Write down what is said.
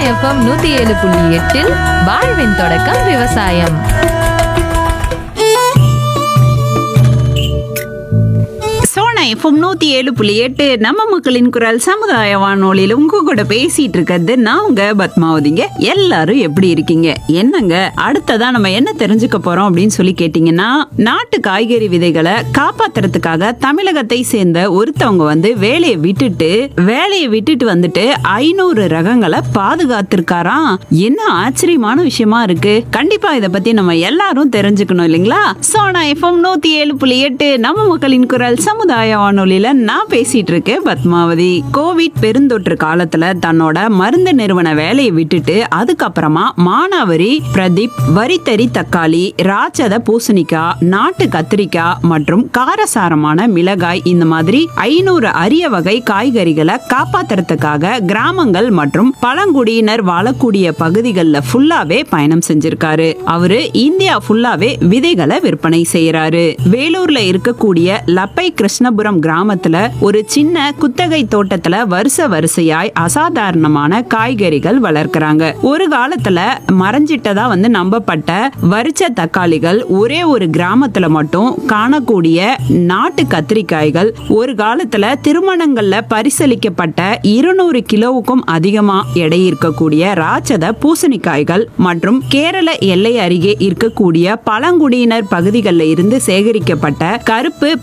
FM நூத்தி ஏழு புள்ளி எட்டில் வாழ்வின் தொடக்கம் விவசாயம் சோனா எஃப்எம் நூத்தி ஏழு புள்ளி எட்டு நம்ம மக்களின் குரல் சமுதாய வானொலியில உங்க கூட பேசிட்டு இருக்கிறது நான் உங்க பத்மாவதிங்க எல்லாரும் எப்படி இருக்கீங்க என்னங்க அடுத்ததா நம்ம என்ன தெரிஞ்சுக்க போறோம் அப்படின்னு சொல்லி கேட்டீங்கன்னா நாட்டு காய்கறி விதைகளை காப்பாத்துறதுக்காக தமிழகத்தை சேர்ந்த ஒருத்தவங்க வந்து வேலையை விட்டுட்டு வேலையை விட்டுட்டு வந்துட்டு ஐநூறு ரகங்களை பாதுகாத்திருக்காராம் என்ன ஆச்சரியமான விஷயமா இருக்கு கண்டிப்பா இத பத்தி நம்ம எல்லாரும் தெரிஞ்சுக்கணும் இல்லைங்களா சோனா எஃப்எம் நூத்தி ஏழு புள்ளி எட்டு நம்ம மக்களின் குரல் சமுதாய வானொலியில நான் பேசிட்டு இருக்கேன் பத்மாவதி கோவிட் பெருந்தொற்று காலத்துல தன்னோட மருந்து நிறுவன வேலையை விட்டுட்டு அதுக்கப்புறமா மானாவரி பிரதீப் வரித்தறி தக்காளி ராட்சத பூசணிக்காய் நாட்டு கத்திரிக்காய் மற்றும் காரசாரமான மிளகாய் இந்த மாதிரி ஐநூறு அரிய வகை காய்கறிகளை காப்பாத்துறதுக்காக கிராமங்கள் மற்றும் பழங்குடியினர் வாழக்கூடிய பகுதிகளில் ஃபுல்லாவே பயணம் செஞ்சிருக்காரு அவரு இந்தியா ஃபுல்லாவே விதைகளை விற்பனை செய்யறாரு வேலூர்ல இருக்கக்கூடிய லப்பை கிருஷ்ணபுரம் கிராமத்துல ஒரு சின்ன குத்தகை தோட்டத்துல வருஷ வரிசையாய் அசாதாரணமான காய்கறிகள் வளர்க்கறாங்க ஒரு காலத்துல மறைஞ்சிட்டதா வந்து நம்பப்பட்ட வரிச்ச தக்காளிகள் ஒரே ஒரு கிராமத்துல மட்டும் காணக்கூடிய நாட்டு கத்திரிக்காய்கள் ஒரு காலத்துல திருமணங்கள்ல பரிசளிக்கப்பட்ட இருநூறு கிலோவுக்கும் அதிகமா எடை இருக்கக்கூடிய ராட்சத பூசணிக்காய்கள் மற்றும் கேரள எல்லை அருகே இருக்கக்கூடிய பழங்குடியினர் பகுதிகளில் இருந்து சேகரிக்கப்பட்ட கருப்பு